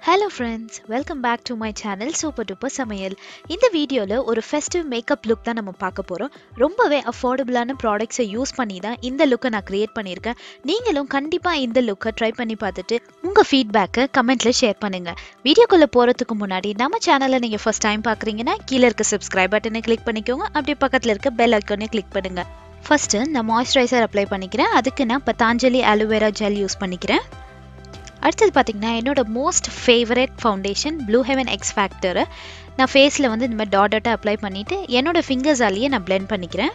hello friends welcome back to my channel super duper சமையல் இந்த வீடியோவில் ஒரு ஃபெஸ்டிவ் மேக்கப் லுக் தான் நம்ம பார்க்க போகிறோம் ரொம்பவே அஃபோர்டபுளான ப்ராடக்ட்ஸை யூஸ் பண்ணி தான் இந்த லுக்கை நான் க்ரியேட் பண்ணியிருக்கேன் நீங்களும் கண்டிப்பாக இந்த லுக்கை ட்ரை பண்ணி பார்த்துட்டு உங்கள் ஃபீட்பேக்கை கமெண்ட்டில் ஷேர் பண்ணுங்கள் வீடியோக்குள்ளே போகிறதுக்கு முன்னாடி நம்ம சேனலை நீங்கள் ஃபஸ்ட் டைம் பார்க்குறீங்கன்னா கீழே இருக்க சப்ஸ்கிரைப் பட்டனை கிளிக் பண்ணிக்கோங்க அப்படியே பக்கத்தில் இருக்க பெல் ஐக்கானே கிளிக் பண்ணுங்கள் ஃபஸ்ட்டு நான் மாய்ஸ்சரைசர் அப்ளை பண்ணிக்கிறேன் அதுக்கு நான் பத்தாஞ்சலி அலோவேரா ஜெல் யூஸ் பண்ணிக்கிறேன் அடுத்தது பார்த்தீங்கன்னா என்னோட most favourite foundation Blue Heaven X ஃபேக்டரை நான் ஃபேஸில் வந்து இந்த மாதிரி டாட் டாட்டாக அப்ளை பண்ணிவிட்டு என்னோட ஃபிங்கர்ஸாலேயே நான் பிளெண்ட் பண்ணிக்கிறேன்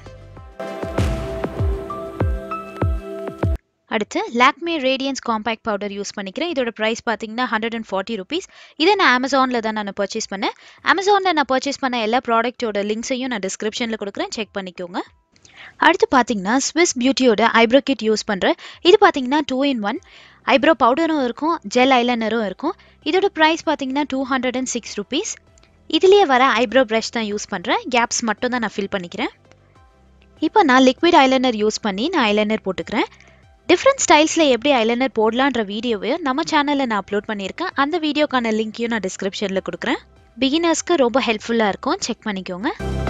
அடுத்து Lakme radiance compact powder use பண்ணிக்கிறேன் இதோட ப்ரைஸ் பார்த்தீங்கன்னா ஹண்ட்ரட் அண்ட் ஃபார்ட்டி ருபீஸ் இதை நான் அமேசானில் தான் நான் பர்ச்சேஸ் பண்ணேன் அமேசானில் நான் பர்ச்சேஸ் பண்ண எல்லா ப்ராடக்ட்டோட லிங்க்ஸையும் நான் டிஸ்கிரிப்ஷனில் கொடுக்குறேன் செக் பண்ணிக்கோங்க அடுத்து பார்த்தீங்கன்னா ஸ்விஸ் பியூட்டியோட ஐப்ரோ கிட் யூஸ் பண்ணுறேன் இது பார்த்தீங்கன்னா டூ இன் ஒன் ஐப்ரோ பவுடரும் இருக்கும் ஜெல் ஐலைனரும் இருக்கும் இதோட ப்ரைஸ் பார்த்தீங்கன்னா two hundred and six rupees இதுலேயே வர ஐப்ரோ ப்ரஷ் தான் யூஸ் பண்ணுறேன் கேப்ஸ் மட்டும் தான் நான் ஃபில் பண்ணிக்கிறேன் இப்போ நான் லிக்விட் ஐலைனர் யூஸ் பண்ணி நான் ஐலைனர் போட்டுக்கிறேன் டிஃப்ரெண்ட் ஸ்டைல்ஸில் எப்படி ஐலைனர் போடலான்ற வீடியோவை நம்ம சேனலில் நான் அப்லோட் பண்ணியிருக்கேன் அந்த வீடியோக்கான லிங்க்கையும் நான் டிஸ்கிரிப்ஷனில் கொடுக்குறேன் பிகினர்ஸ்க்கு ரொம்ப ஹெல்ப்ஃபுல்லாக இருக்கும் செக் பண்ணிக்கோங்க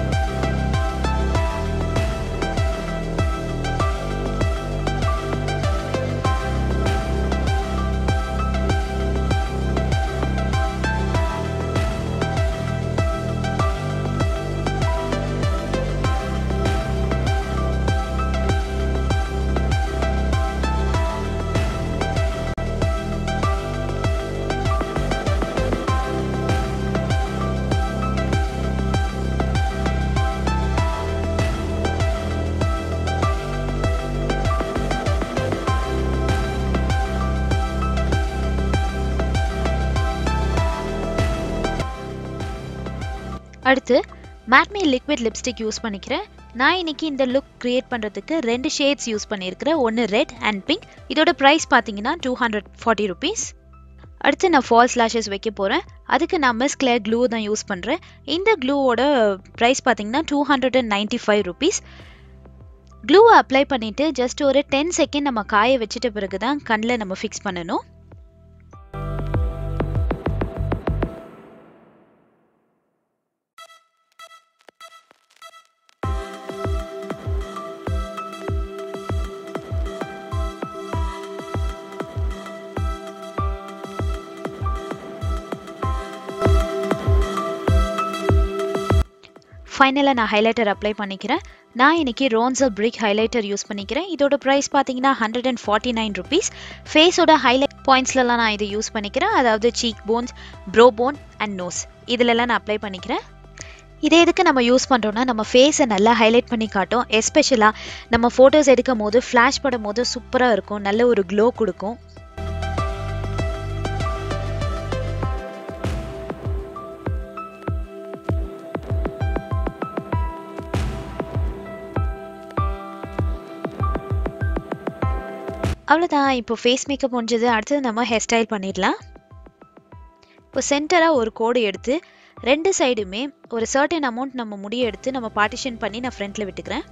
அடுத்து மேட்மி லிக்விட் லிப்ஸ்டிக் யூஸ் பண்ணிக்கிறேன் நான் இன்னைக்கு இந்த லுக் க்ரியேட் பண்ணுறதுக்கு ரெண்டு ஷேட்ஸ் யூஸ் பண்ணியிருக்கிறேன் ஒன்று ரெட் அண்ட் பிங்க் இதோட ப்ரைஸ் பார்த்தீங்கன்னா டூ ஹண்ட்ரட் ஃபார்ட்டி ருபீஸ் அடுத்து நான் ஃபால்ஸ் லாஷஸ் வைக்க போகிறேன் அதுக்கு நான் மிஸ் கிளேர் க்ளூ தான் யூஸ் பண்ணுறேன் இந்த க்ளூவோட ப்ரைஸ் பார்த்தீங்கன்னா two hundred and ninety five rupees க்ளூவை அப்ளை பண்ணிவிட்டு ஜஸ்ட் ஒரு டென் செகண்ட் நம்ம காய வச்சுட்ட பிறகு தான் கண்ணில் நம்ம ஃபிக்ஸ் பண்ணணும் ஃபைனலாக நான் ஹைலைட்டர் அப்ளை பண்ணிக்கிறேன் நான் இன்னைக்கு ரோன்ஸர் பிரிக் ஹைலைட்டர் யூஸ் பண்ணிக்கிறேன் இதோட ப்ரைஸ் பார்த்தீங்கன்னா hundred and forty nine rupees ஃபேஸோட ஹைலைட் பாயிண்ட்ஸ்லலாம் நான் இதை யூஸ் பண்ணிக்கிறேன் அதாவது cheek bones brow bone and nose இதிலெல்லாம் நான் அப்ளை பண்ணிக்கிறேன் இதே எதுக்கு நம்ம யூஸ் பண்ணுறோன்னா நம்ம ஃபேஸை நல்லா ஹைலைட் பண்ணி காட்டும் எஸ்பெஷலாக நம்ம ஃபோட்டோஸ் எடுக்கும் போது ஃப்ளாஷ் படும் போது சூப்பராக இருக்கும் நல்ல ஒரு க்ளோ கொடுக்கும் அவ்வளோதான் இப்போ ஃபேஸ் மேக்கப் முடிஞ்சது அடுத்தது நம்ம ஹேர் ஸ்டைல் பண்ணிடலாம் இப்போ சென்டராக ஒரு கோடு எடுத்து ரெண்டு சைடுமே ஒரு சர்டன் அமௌண்ட் நம்ம முடிய எடுத்து நம்ம பார்ட்டிஷன் பண்ணி நான் ஃப்ரண்ட்டில் விட்டுக்கிறேன்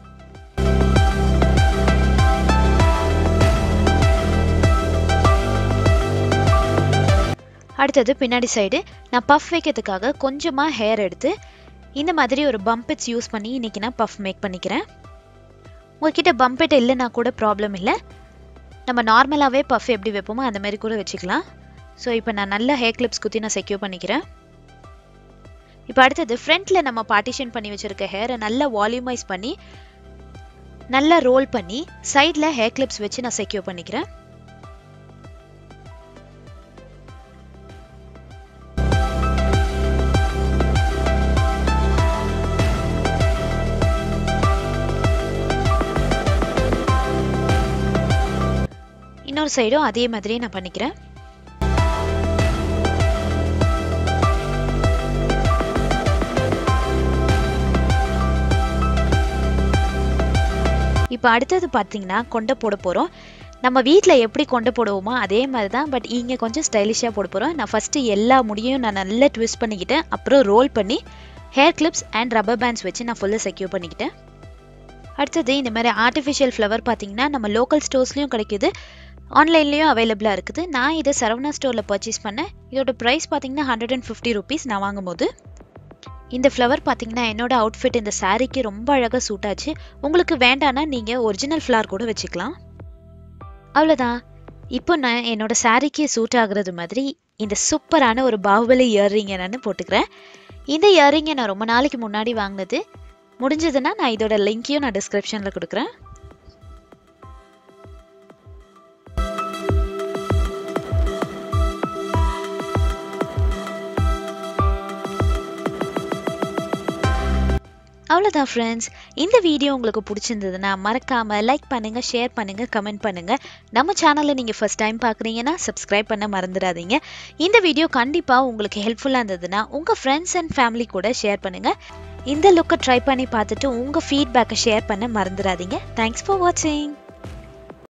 அடுத்தது பின்னாடி சைடு நான் பஃப் வைக்கிறதுக்காக கொஞ்சமாக ஹேர் எடுத்து இந்த மாதிரி ஒரு பம்பிட்ஸ் யூஸ் பண்ணி இன்றைக்கி நான் பஃப் மேக் பண்ணிக்கிறேன் உங்ககிட்ட பம்பிட் இல்லைன்னா கூட ப்ராப்ளம் இல்லை நம்ம நார்மலாகவே பஃப் எப்படி வைப்போமோ அந்த மாதிரி கூட வச்சுக்கலாம் ஸோ இப்போ நான் நல்ல ஹேர் கிளிப்ஸ் குத்தி நான் செக்யூர் பண்ணிக்கிறேன் இப்போ அடுத்தது ஃப்ரண்ட்டில் நம்ம பார்ட்டிஷன் பண்ணி வச்சுருக்க ஹேரை நல்லா வால்யூமைஸ் பண்ணி நல்லா ரோல் பண்ணி சைடில் ஹேர் கிளிப்ஸ் வச்சு நான் செக்யூர் பண்ணிக்கிறேன் இன்னொரு சைடும் அதே மாதிரி நான் பண்ணிக்கிறேன் இப்போ அடுத்தது பார்த்தீங்கன்னா கொண்டை போட போகிறோம் நம்ம வீட்டில் எப்படி கொண்டை போடுவோமோ அதே மாதிரி தான் பட் இங்கே கொஞ்சம் ஸ்டைலிஷாக போட போகிறோம் நான் ஃபஸ்ட்டு எல்லா முடியும் நான் நல்லா ட்விஸ்ட் பண்ணிக்கிட்டேன் அப்புறம் ரோல் பண்ணி hair clips and rubber bands வச்சு நான் ஃபுல்லாக செக்யூர் பண்ணிக்கிட்டேன் அடுத்தது இந்த மாதிரி ஆர்டிஃபிஷியல் ஃப்ளவர் பார்த்தீங்கன்னா நம்ம லோக்கல் ஸ்டோர்ஸ்லேயும் கிடைக்குது ஆன்லைன்லேயும் அவைலபிளாக இருக்குது நான் இதை சரவணா ஸ்டோரில் பர்ச்சேஸ் பண்ணேன் இதோட ப்ரைஸ் பார்த்தீங்கன்னா ஹண்ட்ரட் அண்ட் ஃபிஃப்டி ருபீஸ் நான் வாங்கும்போது இந்த ஃப்ளவர் பார்த்தீங்கன்னா என்னோட அவுட்ஃபிட் இந்த சாரீக்கு ரொம்ப அழகாக சூட் ஆச்சு உங்களுக்கு வேண்டான்னா நீங்கள் ஒரிஜினல் ஃப்ளவர் கூட வச்சுக்கலாம் அவ்வளோதான் இப்போ நான் என்னோட சாரீக்கு சூட் ஆகுறது மாதிரி இந்த சூப்பரான ஒரு பாகுபலி இயர்ரிங்கை நான் போட்டுக்கிறேன் இந்த இயர்ரிங்கை நான் ரொம்ப நாளைக்கு முன்னாடி வாங்கினது முடிஞ்சதுன்னா நான் இதோட லிங்க்கையும் நான் டிஸ்கிரிப்ஷனில் கொடுக்குறேன் அவ்வளோதான் ஃப்ரெண்ட்ஸ் இந்த வீடியோ உங்களுக்கு பிடிச்சிருந்ததுன்னா மறக்காமல் லைக் பண்ணுங்கள் ஷேர் பண்ணுங்கள் கமெண்ட் பண்ணுங்கள் நம்ம சேனலை நீங்கள் ஃபஸ்ட் டைம் பார்க்குறீங்கன்னா சப்ஸ்கிரைப் பண்ண மறந்துடாதீங்க இந்த வீடியோ கண்டிப்பாக உங்களுக்கு ஹெல்ப்ஃபுல்லாக இருந்ததுன்னா உங்கள் ஃப்ரெண்ட்ஸ் அண்ட் ஃபேமிலி கூட ஷேர் பண்ணுங்கள் இந்த லுக்கை ட்ரை பண்ணி பார்த்துட்டு உங்கள் ஃபீட்பேக்கை ஷேர் பண்ண மறந்துடாதீங்க தேங்க்ஸ் ஃபார் வாட்சிங்